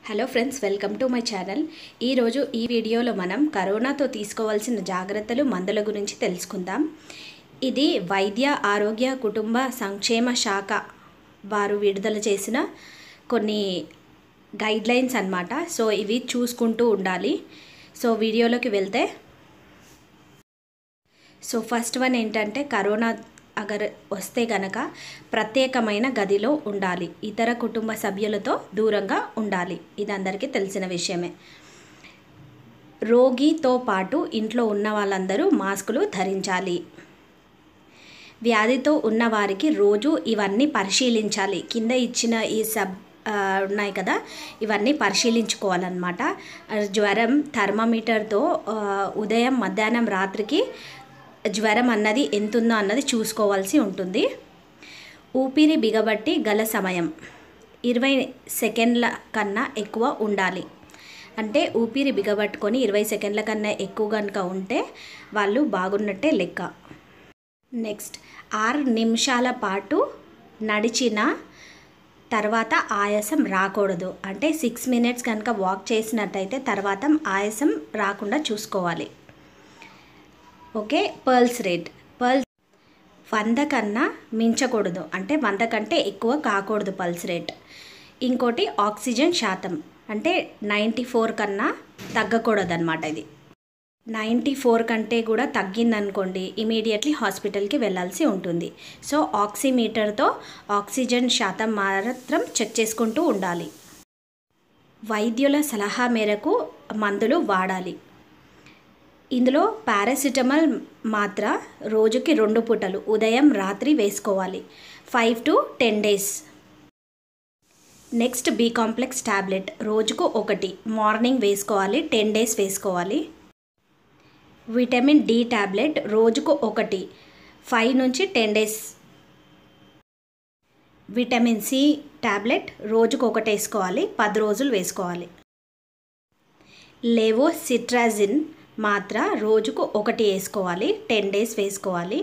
hello friends welcome to my channel ఈరోజు ఈ వీడియోలో మనం కరోనాతో తీసుకోవాల్సిన జాగ్రత్తలు మందుల గురించి తెలుసుకుందాం ఇది వైద్య ఆరోగ్య కుటుంబ సంక్షేమ శాఖ వారు విడుదల చేసిన కొన్ని గైడ్లైన్స్ అన్నమాట సో ఇవి చూసుకుంటూ ఉండాలి సో వీడియోలోకి వెళ్తే సో ఫస్ట్ వన్ ఏంటంటే కరోనా అగర్ వస్తే గనక ప్రత్యేకమైన గదిలో ఉండాలి ఇతర కుటుంబ సభ్యులతో దూరంగా ఉండాలి ఇది అందరికీ తెలిసిన విషయమే రోగితో పాటు ఇంట్లో ఉన్న వాళ్ళందరూ మాస్కులు ధరించాలి వ్యాధితో ఉన్నవారికి రోజు ఇవన్నీ పరిశీలించాలి కింద ఇచ్చిన ఈ సబ్ ఆ, ఉన్నాయి కదా ఇవన్నీ పరిశీలించుకోవాలన్నమాట జ్వరం థర్మామీటర్తో ఆ, ఉదయం మధ్యాహ్నం రాత్రికి జ్వరం అన్నది ఎంత ఉందో అన్నది చూసుకోవాల్సి ఉంటుంది ఊపిరి బిగబట్టి గల సమయం ఇరవై సెకండ్ల కన్నా ఎక్కువ ఉండాలి అంటే ఊపిరి బిగబట్టుకొని ఇరవై సెకండ్ల కన్నా ఎక్కువ కనుక ఉంటే వాళ్ళు బాగున్నట్టే లెక్క నెక్స్ట్ ఆరు నిమిషాల పాటు నడిచిన తర్వాత ఆయాసం రాకూడదు అంటే సిక్స్ మినిట్స్ కనుక వాక్ చేసినట్టయితే తర్వాత ఆయాసం రాకుండా చూసుకోవాలి ఓకే పర్ల్స్ రేట్ పర్ల్స్ వంద కన్నా మించకూడదు అంటే వంద కంటే ఎక్కువ కాకూడదు పల్స్ రేట్ ఇంకోటి ఆక్సిజన్ శాతం అంటే నైంటీ ఫోర్ కన్నా తగ్గకూడదు అనమాట ఇది నైంటీ ఫోర్ కంటే కూడా తగ్గిందనుకోండి ఇమీడియట్లీ హాస్పిటల్కి వెళ్ళాల్సి ఉంటుంది సో ఆక్సిమీటర్తో ఆక్సిజన్ శాతం మాత్రం చెక్ చేసుకుంటూ ఉండాలి వైద్యుల సలహా మేరకు మందులు వాడాలి ఇందులో పారాసిటమాల్ మాత్ర రోజుకి రెండు పూటలు ఉదయం రాత్రి వేసుకోవాలి five to ten days next B complex tablet రోజుకు ఒకటి మార్నింగ్ వేసుకోవాలి టెన్ డేస్ వేసుకోవాలి విటమిన్ డి టాబ్లెట్ రోజుకు ఒకటి ఫైవ్ నుంచి ten days vitamin C tablet రోజుకు ఒకటి వేసుకోవాలి పది రోజులు వేసుకోవాలి లేవో సిట్రాజిన్ మాత్ర రోజుకు ఒకటి వేసుకోవాలి టెన్ డేస్ వేసుకోవాలి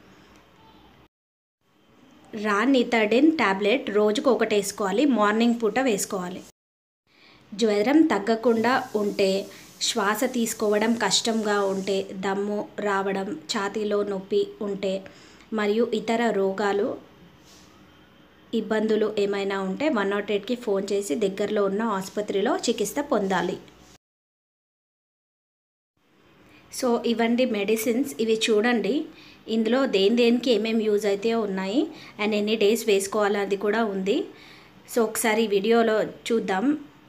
రానిథడిన్ టాబ్లెట్ రోజుకు ఒకటి వేసుకోవాలి మార్నింగ్ పూట వేసుకోవాలి జ్వరం తగ్గకుండా ఉంటే శ్వాస తీసుకోవడం కష్టంగా ఉంటే దమ్ము రావడం ఛాతీలో నొప్పి ఉంటే మరియు ఇతర రోగాలు ఇబ్బందులు ఏమైనా ఉంటే వన్ నాట్ ఎయిట్కి ఫోన్ చేసి దగ్గరలో ఉన్న ఆసుపత్రిలో చికిత్స పొందాలి సో ఇవండి మెడిసిన్స్ ఇవి చూడండి ఇందులో దేని దేనికి ఏమేమి యూజ్ అయితే ఉన్నాయి అండ్ ఎన్ని డేస్ వేసుకోవాలది కూడా ఉంది సో ఒకసారి ఈ వీడియోలో చూద్దాం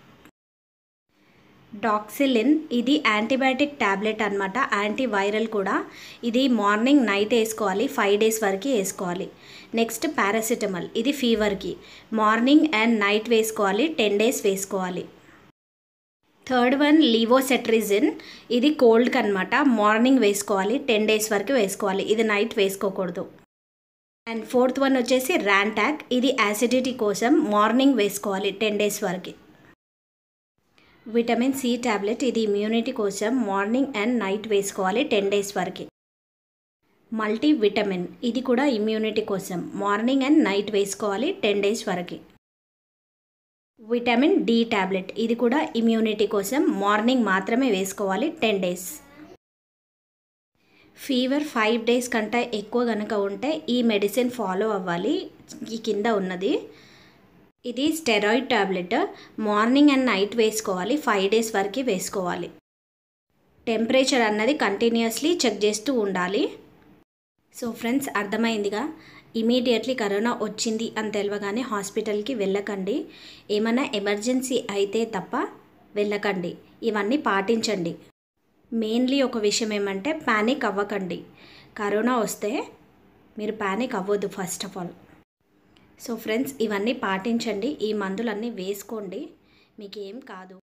డాక్సిలిన్ ఇది యాంటీబయాటిక్ ట్యాబ్లెట్ అనమాట యాంటీవైరల్ కూడా ఇది మార్నింగ్ నైట్ వేసుకోవాలి ఫైవ్ డేస్ వరకు వేసుకోవాలి నెక్స్ట్ పారాసిటమాల్ ఇది ఫీవర్కి మార్నింగ్ అండ్ నైట్ వేసుకోవాలి టెన్ డేస్ వేసుకోవాలి థర్డ్ వన్ లీవోసెట్రిజిన్ ఇది కోల్డ్కి అనమాట మార్నింగ్ వేసుకోవాలి టెన్ డేస్ వరకు వేసుకోవాలి ఇది నైట్ వేసుకోకూడదు అండ్ ఫోర్త్ వన్ వచ్చేసి ర్యాంటాక్ ఇది యాసిడిటీ కోసం మార్నింగ్ వేసుకోవాలి టెన్ డేస్ వరకు విటమిన్ సి టాబ్లెట్ ఇది ఇమ్యూనిటీ కోసం మార్నింగ్ అండ్ నైట్ వేసుకోవాలి టెన్ డేస్ వరకు మల్టీ విటమిన్ ఇది కూడా ఇమ్యూనిటీ కోసం మార్నింగ్ అండ్ నైట్ వేసుకోవాలి టెన్ డేస్ వరకు విటమిన్ డి టాబ్లెట్ ఇది కూడా ఇమ్యూనిటీ కోసం మార్నింగ్ మాత్రమే వేసుకోవాలి ten days fever five days కంటే ఎక్కువ కనుక ఉంటే ఈ మెడిసిన్ ఫాలో అవ్వాలి ఈ కింద ఉన్నది ఇది steroid tablet morning and night వేసుకోవాలి ఫైవ్ డేస్ వరకు వేసుకోవాలి టెంపరేచర్ అన్నది కంటిన్యూస్లీ చెక్ చేస్తూ ఉండాలి సో ఫ్రెండ్స్ అర్థమైందిగా ఇమీడియట్లీ కరోనా వచ్చింది అని తెలియగానే హాస్పిటల్కి వెళ్ళకండి ఏమైనా ఎమర్జెన్సీ అయితే తప్ప వెళ్ళకండి ఇవన్నీ పాటించండి మెయిన్లీ ఒక విషయం ఏమంటే ప్యానిక్ అవ్వకండి కరోనా వస్తే మీరు ప్యానిక్ అవ్వద్దు first of all so friends ఇవన్నీ పాటించండి ఈ మందులన్నీ వేసుకోండి మీకు ఏం కాదు